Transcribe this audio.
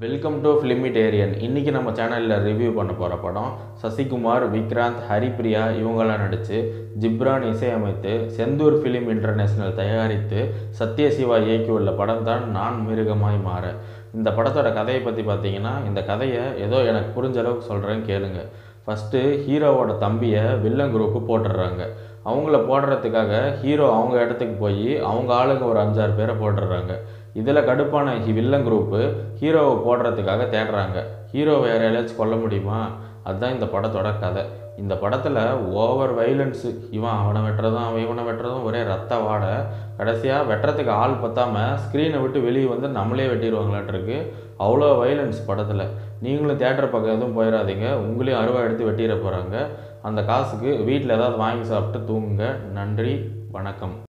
welcome to ஃபிலிமிடேரியன் இன்றைக்கி நம்ம சேனலில் ரிவ்யூ பண்ண போகிற படம் சசிகுமார் விக்ராந்த் ஹரிப்ரியா இவங்கெல்லாம் நடித்து ஜிப்ரான் இசையமைத்து செந்தூர் ஃபிலிம் இன்டர்நேஷனல் தயாரித்து சத்யசிவா இயக்கியுள்ள படம் தான் நான் மிருகமாய் மாற இந்த படத்தோட கதையை பற்றி பார்த்தீங்கன்னா இந்த கதையை ஏதோ எனக்கு புரிஞ்ச அளவுக்கு சொல்கிறேன் கேளுங்க ஃபஸ்ட்டு ஹீரோவோட தம்பியை வில்லன் குரூப்பு போட்டுடுறாங்க அவங்கள போடுறதுக்காக ஹீரோ அவங்க இடத்துக்கு போய் அவங்க ஆளுங்க ஒரு அஞ்சாறு பேரை போட்டுடுறாங்க இதில் கடுப்பான ஹி- வில்லன் குரூப்பு ஹீரோவை போடுறதுக்காக தேடுறாங்க ஹீரோ வேறு யாரையாச்சும் கொல்ல முடியுமா அதுதான் இந்த படத்தோட கதை இந்த படத்தில் ஓவர் வைலன்ஸு இவன் அவனை வெட்டுறதும் அவன் இவனை வெட்டுறதும் ஒரே ரத்த வாடை கடைசியாக வெட்டுறதுக்கு ஆள் பத்தாம ஸ்க்ரீனை விட்டு வெளியே வந்து நம்மளே வெட்டிடுவாங்களாட்டிருக்கு அவ்வளோ வைலன்ஸ் படத்தில் நீங்களும் தேட்டர் பக்கம் எதுவும் போயிடாதீங்க உங்களையும் அருவா எடுத்து வெட்டிட போகிறாங்க அந்த காசுக்கு வீட்டில் ஏதாவது வாங்கி சாப்பிட்டு தூங்குங்க நன்றி வணக்கம்